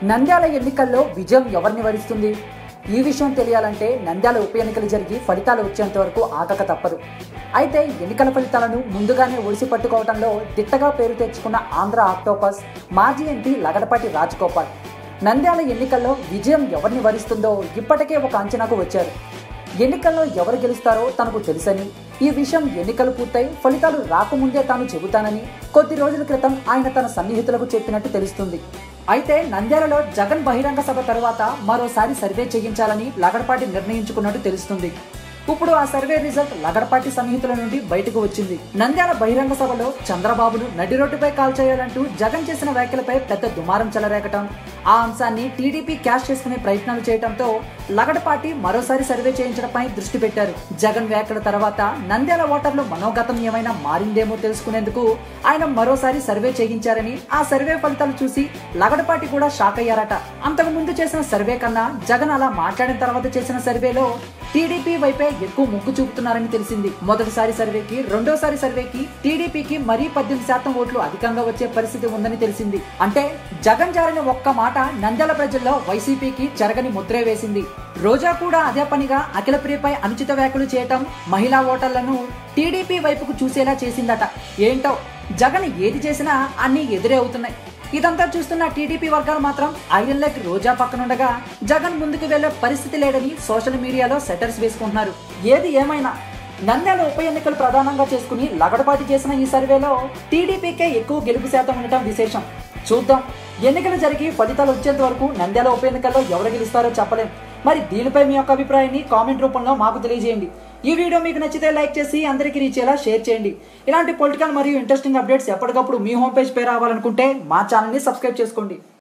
నంద్యాల ఎన్నికల్లో విజయం ఎవరిని వరిస్తుంది ఈ విషయం తెలియాలంటే నంద్యాల ఉప ఎన్నికలు జరిగి ఫలితాలు వచ్చేంత వరకు ఆగక తప్పదు అయితే ఎన్నికల ఫలితాలను ముందుగానే ఒడిసి పట్టుకోవడంలో దిట్టగా పేరు తెచ్చుకున్న ఆంధ్ర ఆక్టోపస్ మాజీ ఎంపీ లగడపాటి రాజగోపాల్ నంద్యాల ఎన్నికల్లో విజయం ఎవరిని వరిస్తుందో ఇప్పటికే ఒక అంచనాకు వచ్చారు ఎన్నికల్లో ఎవరు గెలుస్తారో తనకు తెలుసని ఈ విషయం ఎన్నికలు పూర్తయి ఫలితాలు రాకముందే తాను చెబుతానని కొద్ది రోజుల క్రితం ఆయన తన సన్నిహితులకు చెప్పినట్టు తెలుస్తుంది అయితే నంద్యాలలో జగన్ బహిరంగ సభ తర్వాత మరోసారి సర్వే చేయించాలని లగడపాటి నిర్ణయించుకున్నట్టు తెలుస్తుంది ఇప్పుడు ఆ సర్వే రిజల్ట్ లగడపాటి సన్నిహితుల నుండి బయటకు వచ్చింది నంద్యాల బహిరంగ సభలో చంద్రబాబును నడి రోడ్డుపై కాల్ చేయాలంటూ జగన్ చేసిన వ్యాఖ్యలపై పెద్ద దుమారం చెలరేగటం ఆ అంశాన్ని టీడీపీ క్యాష్ చేసుకునే ప్రయత్నాలు చేయడంతో లగడపాటి మరోసారి సర్వే చేయించడంపై దృష్టి పెట్టారు జగన్ వ్యాఖ్యల తర్వాత నంద్యాల ఓటర్లు మనోగతం ఏమైనా మారిందేమో తెలుసుకునేందుకు ఆయన మరోసారి సర్వే చేయించారని ఆ సర్వే ఫలితాలు చూసి లగడపాటి కూడా షాక్ అయ్యారట అంతకు ముందు చేసిన సర్వే కన్నా జగన్ అలా మాట్లాడిన తర్వాత చేసిన సర్వేలో టీడీపీ వైపే ఎక్కువ మొగ్గు చూపుతున్నారని తెలిసింది మొదటిసారి సర్వేకి రెండోసారి సర్వేకి టీడీపీకి మరీ పద్దెనిమిది శాతం ఓట్లు అధికంగా వచ్చే పరిస్థితి ఉందని తెలిసింది అంటే జగన్ జారిన ఒక్క మాట నంద్యాల ప్రజల్లో వైసీపీకి జరగని ముద్రే వేసింది రోజా కూడా అదే పనిగా అఖిలప్రియపై అనుచిత వ్యాఖ్యలు చేయటం మహిళా ఓటర్లను టీడీపీ వైపుకు చూసేలా చేసిందట ఏంటో జగన్ ఏది చేసినా అన్ని ఎదురే అవుతున్నాయి ఇదంతా చూస్తున్న టీడీపీ వర్గాలు మాత్రం ఐరన్ లెగ్ రోజా పక్కనుండగా జగన్ ముందుకు వెళ్లే పరిస్థితి లేదని సోషల్ మీడియాలో సెటర్స్ వేసుకుంటున్నారు ఏది ఏమైనా నంద్యాల ఉప ఎన్నికలు ప్రధానంగా చేసుకుని లగడపాటి చేసిన ఈ సర్వేలో టీడీపీకే ఎక్కువ గెలుపు శాతం ఉండటం విశేషం చూద్దాం ఎన్నికలు జరిగి ఫలితాలు వచ్చేంత వరకు నంద్యాల ఉప ఎన్నికల్లో ఎవరు గెలుస్తారో చెప్పలేం మరి దీనిపై మీ యొక్క అభిప్రాయాన్ని కామెంట్ రూపంలో మాకు తెలియజేయండి ఈ వీడియో మీకు నచ్చితే లైక్ చేసి అందరికీ రీచ్ అయ్యేలా షేర్ చేయండి ఇలాంటి పొలిటికల్ మరియు ఇంట్రెస్టింగ్ అప్డేట్స్ ఎప్పటికప్పుడు మీ హోమ్ పేజ్ పై రావాలనుకుంటే మా ఛానల్ని సబ్స్క్రైబ్ చేసుకోండి